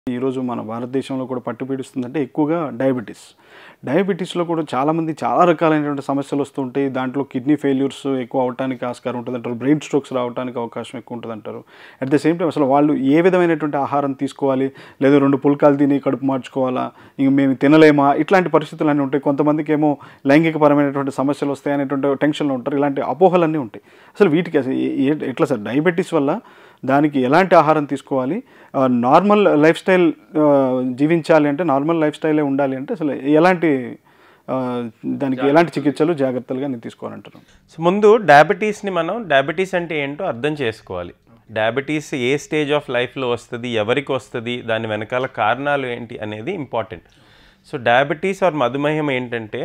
ఈరోజు మన భారతదేశంలో కూడా పట్టు పీడిస్తుందంటే ఎక్కువగా డయాబెటీస్ డయాబెటీస్లో కూడా చాలామంది చాలా రకాలైనటువంటి సమస్యలు వస్తుంటాయి దాంట్లో కిడ్నీ ఫెయిల్యూర్స్ ఎక్కువ అవడానికి ఆస్కారం ఉంటుంది అంటారు బ్రెయిన్ స్ట్రోక్స్ రావడానికి అవకాశం ఎక్కువ ఉంటుంది అంటారు అట్ ద సేమ్ టైం అసలు వాళ్ళు ఏ విధమైనటువంటి ఆహారం తీసుకోవాలి లేదా రెండు పుల్కాలు తిని కడుపు మార్చుకోవాలా ఇంక మేము తినలేమా ఇట్లాంటి పరిస్థితులు అన్నీ ఉంటాయి కొంతమందికి ఏమో లైంగికపరమైనటువంటి సమస్యలు వస్తాయి అనేటువంటి టెన్షన్లో ఉంటారు ఇలాంటి అపోహలన్నీ ఉంటాయి అసలు వీటికి అసలు ఏ- ఏ- ఎట్లా సార్ డయాబెటీస్ వల్ల దానికి ఎలాంటి ఆహారం తీసుకోవాలి ఆ, నార్మల్ లైఫ్ స్టైల్ ఆ, జీవించాలి అంటే నార్మల్ లైఫ్ స్టైలే ఉండాలి అంటే అసలు ఎలాంటి ఆ, దానికి ఎలాంటి చికిత్సలు జాగ్రత్తలుగా నేను తీసుకోవాలంటారు సో ముందు డయాబెటీస్ని మనం డయాబెటీస్ అంటే ఏంటో అర్థం చేసుకోవాలి డయాబెటీస్ ఏ స్టేజ్ ఆఫ్ లైఫ్లో వస్తుంది ఎవరికి వస్తుంది దాని వెనకాల కారణాలు ఏంటి అనేది ఇంపార్టెంట్ సో డయాబెటీస్ ఆర్ మధుమేహం ఏంటంటే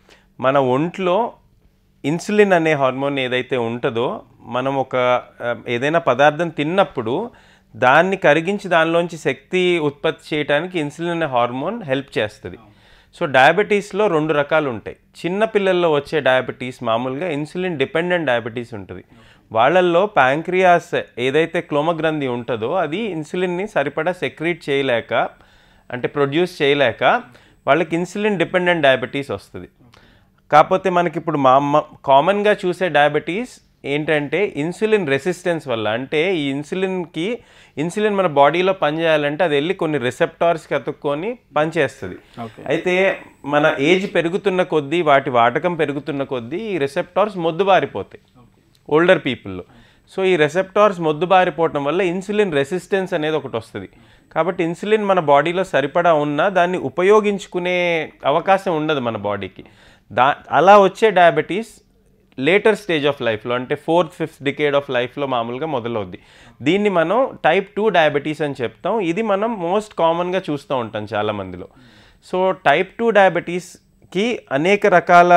మన ఒంట్లో ఇన్సులిన్ అనే హార్మోన్ ఏదైతే ఉంటుందో మనం ఒక ఆ, ఏదైనా పదార్థం తిన్నప్పుడు దాన్ని కరిగించి దానిలోంచి శక్తి ఉత్పత్తి చేయడానికి ఇన్సులిన్ అనే హార్మోన్ హెల్ప్ చేస్తుంది సో డయాబెటీస్లో రెండు రకాలు ఉంటాయి చిన్న పిల్లల్లో వచ్చే డయాబెటీస్ మామూలుగా ఇన్సులిన్ డిపెండెంట్ డయాబెటీస్ ఉంటుంది వాళ్ళల్లో ప్యాంక్రియాస్ ఏదైతే క్లోమగ్రంథి ఉంటుందో అది ఇన్సులిన్ని సరిపడా సెక్రీట్ చేయలేక అంటే ప్రొడ్యూస్ చేయలేక వాళ్ళకి ఇన్సులిన్ డిపెండెంట్ డయాబెటీస్ వస్తుంది కాకపోతే మనకి ఇప్పుడు మా కామన్గా చూసే డయాబెటీస్ ఏంటంటే ఇన్సులిన్ రెసిస్టెన్స్ వల్ల అంటే ఈ ఇన్సులిన్కి ఇన్సులిన్ మన బాడీలో పనిచేయాలంటే అది వెళ్ళి కొన్ని రిసెప్టార్స్కి అతుక్కొని పనిచేస్తుంది అయితే మన ఏజ్ పెరుగుతున్న కొద్దీ వాటి వాడకం పెరుగుతున్న కొద్దీ ఈ రిసెప్టార్స్ మొద్దుబారిపోతాయి ఓల్డర్ పీపుల్లో సో ఈ రెసెప్టార్స్ మొద్దుబారిపోవటం వల్ల ఇన్సులిన్ రెసిస్టెన్స్ అనేది ఒకటి వస్తుంది కాబట్టి ఇన్సులిన్ మన బాడీలో సరిపడా ఉన్నా దాన్ని ఉపయోగించుకునే అవకాశం ఉండదు మన బాడీకి దా అలా వచ్చే డయాబెటీస్ లేటర్ స్టేజ్ ఆఫ్ లైఫ్లో అంటే ఫోర్త్ ఫిఫ్త్ డికేడ్ ఆఫ్ లైఫ్లో మామూలుగా మొదలవుద్ది దీన్ని మనం టైప్ టూ డయాబెటీస్ అని చెప్తాం ఇది మనం మోస్ట్ కామన్గా చూస్తూ ఉంటాం చాలా మందిలో సో టైప్ టూ డయాబెటీస్కి అనేక రకాల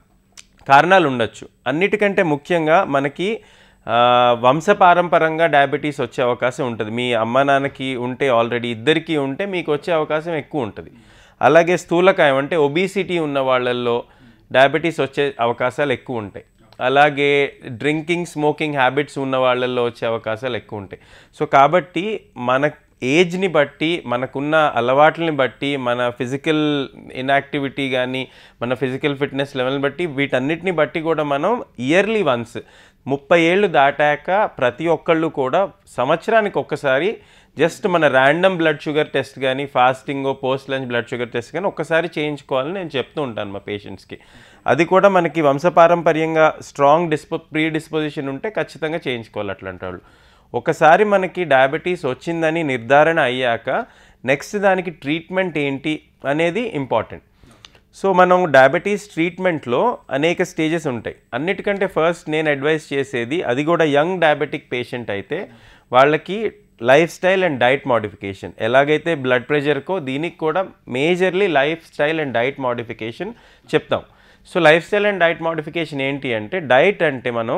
కారణాలు ఉండొచ్చు అన్నిటికంటే ముఖ్యంగా మనకి ఆ, వంశపారంపరంగా డయాబెటీస్ వచ్చే అవకాశం ఉంటుంది మీ అమ్మ నాన్నకి ఉంటే ఆల్రెడీ ఇద్దరికి ఉంటే మీకు వచ్చే అవకాశం ఎక్కువ ఉంటుంది అలాగే స్థూలకాయం అంటే ఒబీసిటీ ఉన్న వాళ్ళల్లో డయాబెటీస్ వచ్చే అవకాశాలు ఎక్కువ ఉంటాయి అలాగే డ్రింకింగ్ స్మోకింగ్ హ్యాబిట్స్ ఉన్న వాళ్ళల్లో వచ్చే అవకాశాలు ఎక్కువ ఉంటాయి సో కాబట్టి మన ఏజ్ని బట్టి మనకున్న అలవాట్లని బట్టి మన ఫిజికల్ ఇన్యాక్టివిటీ కానీ మన ఫిజికల్ ఫిట్నెస్ లెవెల్ని బట్టి వీటన్నిటిని బట్టి కూడా మనం ఇయర్లీ వన్స్ ముప్పై ఏళ్ళు దాటాక ప్రతి ఒక్కళ్ళు కూడా సంవత్సరానికి ఒక్కసారి జస్ట్ మన ర్యాండమ్ బ్లడ్ షుగర్ టెస్ట్ కానీ fasting post lunch blood sugar test కానీ ఒక్కసారి చేయించుకోవాలని నేను చెప్తూ ఉంటాను మా పేషెంట్స్కి అది కూడా మనకి వంశపారంపర్యంగా స్ట్రాంగ్ డిస్పో ప్రీ డిస్పోజిషన్ ఉంటే ఖచ్చితంగా చేయించుకోవాలి అట్లాంటి వాళ్ళు ఒకసారి మనకి డయాబెటీస్ వచ్చిందని నిర్ధారణ అయ్యాక నెక్స్ట్ దానికి ట్రీట్మెంట్ ఏంటి అనేది ఇంపార్టెంట్ సో మనం డయాబెటీస్ ట్రీట్మెంట్లో అనేక స్టేజెస్ ఉంటాయి అన్నిటికంటే ఫస్ట్ నేను అడ్వైస్ చేసేది అది కూడా యంగ్ డయాబెటిక్ పేషెంట్ అయితే వాళ్ళకి lifestyle and diet modification ఎలాగైతే బ్లడ్ ప్రెషర్కో దీనికి కూడా majorly lifestyle and diet modification చెప్తాం so lifestyle and diet modification ఏంటి అంటే డైట్ అంటే మనం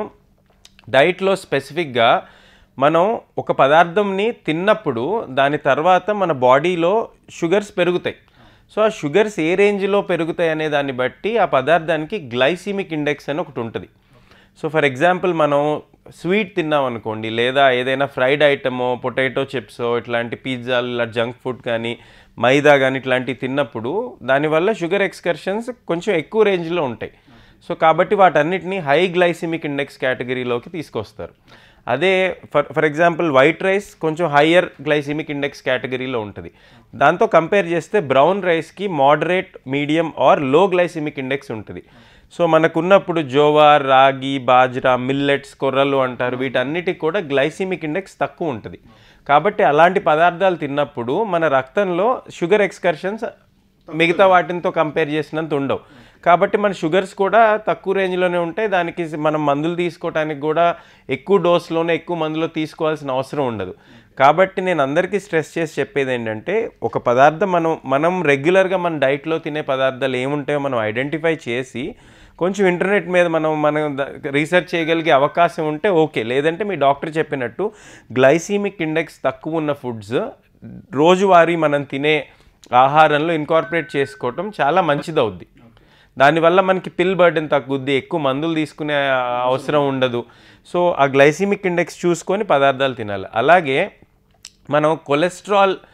డైట్లో స్పెసిఫిక్గా మనం ఒక పదార్థంని తిన్నప్పుడు దాని తర్వాత మన బాడీలో షుగర్స్ పెరుగుతాయి సో ఆ షుగర్స్ ఏ రేంజ్లో పెరుగుతాయి అనే దాన్ని బట్టి ఆ పదార్థానికి గ్లైసిమిక్ ఇండెక్స్ అని ఒకటి ఉంటుంది సో ఫర్ ఎగ్జాంపుల్ మనం స్వీట్ తిన్నాం అనుకోండి లేదా ఏదైనా ఫ్రైడ్ ఐటమో పొటాటో చిప్సో ఇట్లాంటి పిజ్జాలు ఇలా జంక్ ఫుడ్ కానీ మైదా కానీ ఇట్లాంటివి తిన్నప్పుడు దానివల్ల షుగర్ ఎక్స్కర్షన్స్ కొంచెం ఎక్కువ రేంజ్లో ఉంటాయి సో కాబట్టి వాటన్నిటిని హై గ్లైసిమిక్ ఇండెక్స్ కేటగిరీలోకి తీసుకొస్తారు అదే for for example white rice కొంచెం హయ్యర్ గ్లైసిమిక్ ఇండెక్స్ కేటగిరీలో ఉంటుంది దాంతో కంపేర్ చేస్తే బ్రౌన్ రైస్కి moderate medium or low glycaemic index ఉంటుంది సో మనకున్నప్పుడు జోవార్ రాగి బాజ్రా మిల్లెట్స్ కొర్రలు అంటారు వీటన్నిటికి కూడా గ్లైసిమిక్ ఇండెక్స్ తక్కువ ఉంటుంది కాబట్టి అలాంటి పదార్థాలు తిన్నప్పుడు మన రక్తంలో షుగర్ ఎక్స్కర్షన్స్ మిగతా వాటితో కంపేర్ చేసినంత ఉండవు కాబట్టి మన షుగర్స్ కూడా తక్కువ రేంజ్లోనే ఉంటాయి దానికి మనం మందులు తీసుకోవడానికి కూడా ఎక్కువ డోస్లోనే ఎక్కువ మందులు తీసుకోవాల్సిన అవసరం ఉండదు కాబట్టి నేను అందరికీ స్ట్రెస్ చేసి చెప్పేది ఏంటంటే ఒక పదార్థం మనం మనం రెగ్యులర్గా మన డైట్లో తినే పదార్థాలు ఏముంటాయో మనం ఐడెంటిఫై చేసి కొంచెం ఇంటర్నెట్ మీద మనం మనం ద- రీసెర్చ్ చేయగలిగే అవకాశం ఉంటే ఓకే లేదంటే మీ డాక్టర్ చెప్పినట్టు గ్లైసీమిక్ ఇండెక్స్ తక్కువ ఉన్న ఫుడ్స్ రోజువారీ మనం తినే ఆహారంలో ఇన్కార్పొరేట్ చేసుకోవటం చాలా మంచిదవుద్ది దానివల్ల మనకి పిల్ బర్డెన్ తగ్గుద్ది ఎక్కువ మందులు తీసుకునే అవసరం ఉండదు సో ఆ గ్లైసిమిక్ ఇండెక్స్ చూసుకొని పదార్థాలు తినాలి అలాగే మనం కొలెస్ట్రాల్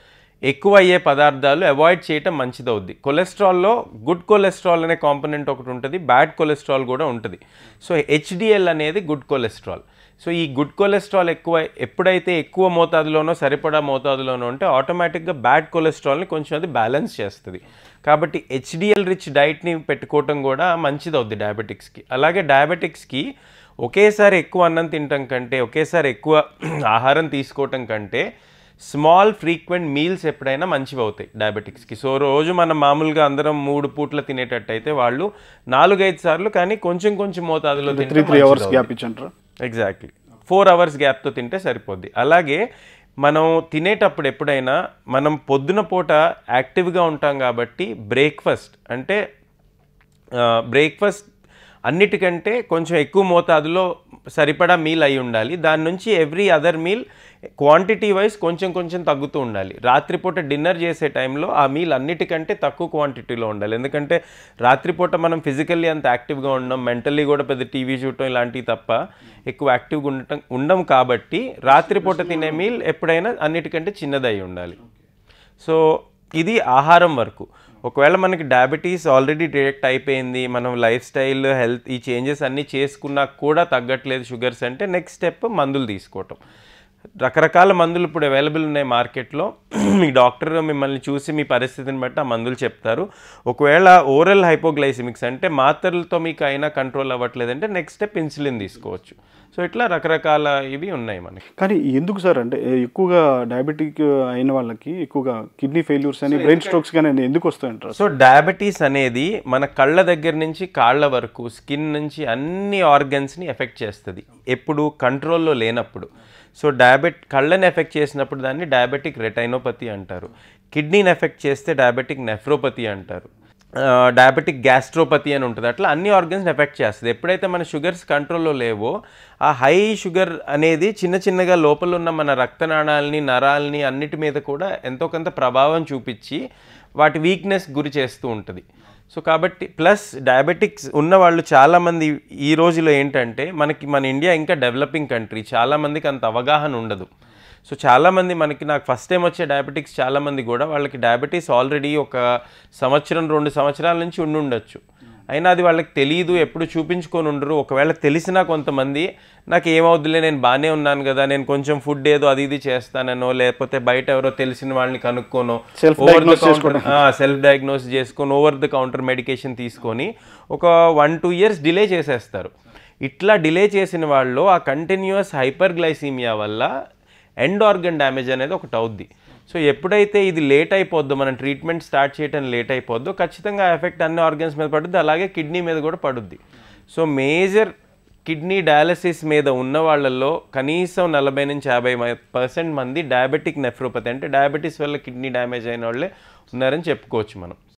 ఎక్కువ అయ్యే పదార్థాలు అవాయిడ్ చేయటం మంచిదవుద్ది కొలెస్ట్రాల్లో గుడ్ కొలెస్ట్రాల్ అనే కాంపనెంట్ ఒకటి ఉంటుంది బ్యాడ్ కొలెస్ట్రాల్ కూడా ఉంటుంది సో హెచ్డిఎల్ అనేది గుడ్ కొలెస్ట్రాల్ సో ఈ గుడ్ కొలెస్ట్రాల్ ఎక్కువ ఎప్పుడైతే ఎక్కువ మోతాదులోనో సరిపడా మోతాదులోనో ఉంటే ఆటోమేటిక్గా బ్యాడ్ కొలెస్ట్రాల్ని కొంచెం అది బ్యాలెన్స్ చేస్తుంది కాబట్టి హెచ్డిఎల్ రిచ్ డైట్ని పెట్టుకోవటం కూడా మంచిది అవుద్ది డయాబెటిక్స్కి అలాగే డయాబెటిక్స్కి ఒకేసారి ఎక్కువ అన్నం తినటం కంటే ఒకేసారి ఎక్కువ ఆహారం తీసుకోవటం కంటే స్మాల్ ఫ్రీక్వెంట్ మీల్స్ ఎప్పుడైనా మంచివి అవుతాయి డయాబెటిక్స్కి సో రోజు మనం మామూలుగా అందరం మూడు పూట్ల తినేటట్టయితే వాళ్ళు నాలుగైదు సార్లు కానీ కొంచెం కొంచెం మోతాదులో త్రీ తినటం త్రీ అవర్స్ మంచిది గ్యాప్ ఇచ్చంటారా ఎగ్జాక్ట్లీ ఫోర్ అవర్స్ గ్యాప్తో తింటే సరిపోద్ది అలాగే మనం తినేటప్పుడు ఎప్పుడైనా మనం పొద్దున పూట యాక్టివ్గా ఉంటాం కాబట్టి బ్రేక్ఫాస్ట్ అంటే బ్రేక్ఫాస్ట్ అన్నిటికంటే కొంచెం ఎక్కువ మోతాదులో సరిపడా మీల్ అయి ఉండాలి దాని నుంచి every other meal quantity wise కొంచెం కొంచెం తగ్గుతూ ఉండాలి రాత్రిపూట డిన్నర్ చేసే టైంలో ఆ మీల్ అన్నిటికంటే తక్కువ క్వాంటిటీలో ఉండాలి ఎందుకంటే రాత్రిపూట మనం ఫిజికల్లీ అంత యాక్టివ్గా ఉండడం మెంటల్లీ కూడా పెద్ద టీవీ చూడటం ఇలాంటివి తప్ప ఎక్కువ యాక్టివ్గా ఉండటం ఉండం కాబట్టి రాత్రిపూట తినే మీల్ ఎప్పుడైనా అన్నిటికంటే చిన్నదై ఉండాలి సో ఇది ఆహారం వరకు ఒకవేళ మనకి డయాబెటీస్ ఆల్రెడీ డిటెక్ట్ అయిపోయింది మనం లైఫ్ స్టైల్ హెల్త్ ఈ చేంజెస్ అన్నీ చేసుకున్నా కూడా తగ్గట్లేదు షుగర్స్ అంటే నెక్స్ట్ స్టెప్ మందులు తీసుకోవటం రకరకాల మందులు ఇప్పుడు అవైలబుల్ ఉన్నాయి మార్కెట్లో మీ డాక్టర్ మిమ్మల్ని చూసి మీ పరిస్థితిని బట్టి ఆ మందులు చెప్తారు ఒకవేళ ఓరల్ హైపోగ్లైసిమిక్స్ అంటే మాత్రలతో మీకు అయినా కంట్రోల్ అవ్వట్లేదంటే నెక్స్ట్ స్టెప్ ఇన్సులిన్ తీసుకోవచ్చు సో ఇట్లా రకరకాల ఇవి ఉన్నాయి మనకి కానీ ఎందుకు సార్ అంటే ఎక్కువగా డయాబెటిక్ అయిన వాళ్ళకి ఎక్కువగా కిడ్నీ ఫెయిల్యూర్స్ అని బ్రెయిన్ స్ట్రోక్స్ కానీ ఎందుకు వస్తాయంటారు సో డయాబెటీస్ అనేది మన కళ్ళ దగ్గర నుంచి కాళ్ళ వరకు స్కిన్ నుంచి అన్ని ఆర్గన్స్ని ఎఫెక్ట్ చేస్తుంది ఎప్పుడు కంట్రోల్లో లేనప్పుడు సో డయాబెట్ కళ్ళని ఎఫెక్ట్ చేసినప్పుడు దాన్ని డయాబెటిక్ రెటైనోపతి అంటారు కిడ్నీని ఎఫెక్ట్ చేస్తే డయాబెటిక్ నెఫ్రోపతి అంటారు డయాబెటిక్ గ్యాస్ట్రోపతి అని ఉంటుంది అట్లా అన్ని ఆర్గన్స్ ఎఫెక్ట్ చేస్తుంది ఎప్పుడైతే మన షుగర్స్ కంట్రోల్లో లేవో ఆ హై షుగర్ అనేది చిన్న చిన్నగా లోపల ఉన్న మన రక్తనాళాలని నరాలని అన్నిటి మీద కూడా ఎంతో కొంత ప్రభావం చూపించి వాటి వీక్నెస్ గురి చేస్తూ ఉంటుంది సో కాబట్టి ప్లస్ డయాబెటిక్స్ ఉన్న వాళ్ళు చాలామంది ఈ రోజులో ఏంటంటే మనకి మన ఇండియా ఇంకా డెవలపింగ్ కంట్రీ చాలామందికి అంత అవగాహన ఉండదు సో చాలామంది మనకి నాకు ఫస్ట్ టైం వచ్చే డయాబెటిక్స్ చాలామంది కూడా వాళ్ళకి డయాబెటీస్ ఆల్రెడీ ఒక సంవత్సరం రెండు సంవత్సరాల నుంచి ఉండి ఉండొచ్చు అయినా అది వాళ్ళకి తెలియదు ఎప్పుడు చూపించుకొని ఉండరు ఒకవేళ తెలిసినా కొంతమంది నాకు ఏమవుద్దులే నేను బాగానే ఉన్నాను కదా నేను కొంచెం ఫుడ్ ఏదో అది ఇది చేస్తాననో లేకపోతే బయట ఎవరో తెలిసిన వాళ్ళని కనుక్కోనో Self over the diagnose counter self diagnose చేసుకొని ఓవర్ ద కౌంటర్ మెడికేషన్ తీసుకొని ఒక వన్ టూ ఇయర్స్ డిలే చేసేస్తారు ఇట్లా డిలే చేసిన వాళ్ళు ఆ కంటిన్యూస్ హైపర్ గ్లైసీమియా వల్ల ఎండ్ ఆర్గన్ డ్యామేజ్ అనేది ఒకటి అవుద్ది సో ఎప్పుడైతే ఇది లేట్ అయిపోద్దో మనం ట్రీట్మెంట్ స్టార్ట్ చేయడం లేట్ అయిపోద్దో ఖచ్చితంగా ఎఫెక్ట్ అన్ని ఆర్గన్స్ మీద పడుద్ది అలాగే కిడ్నీ మీద కూడా పడుద్ది సో మేజర్ కిడ్నీ డయాలసిస్ మీద ఉన్న వాళ్ళల్లో కనీసం నలభై నుంచి యాభై పర్సెంట్ మంది డయాబెటిక్ నెఫ్రోపతి అంటే డయాబెటీస్ వల్ల కిడ్నీ డ్యామేజ్ అయిన వాళ్ళే ఉన్నారని చెప్పుకోవచ్చు మనం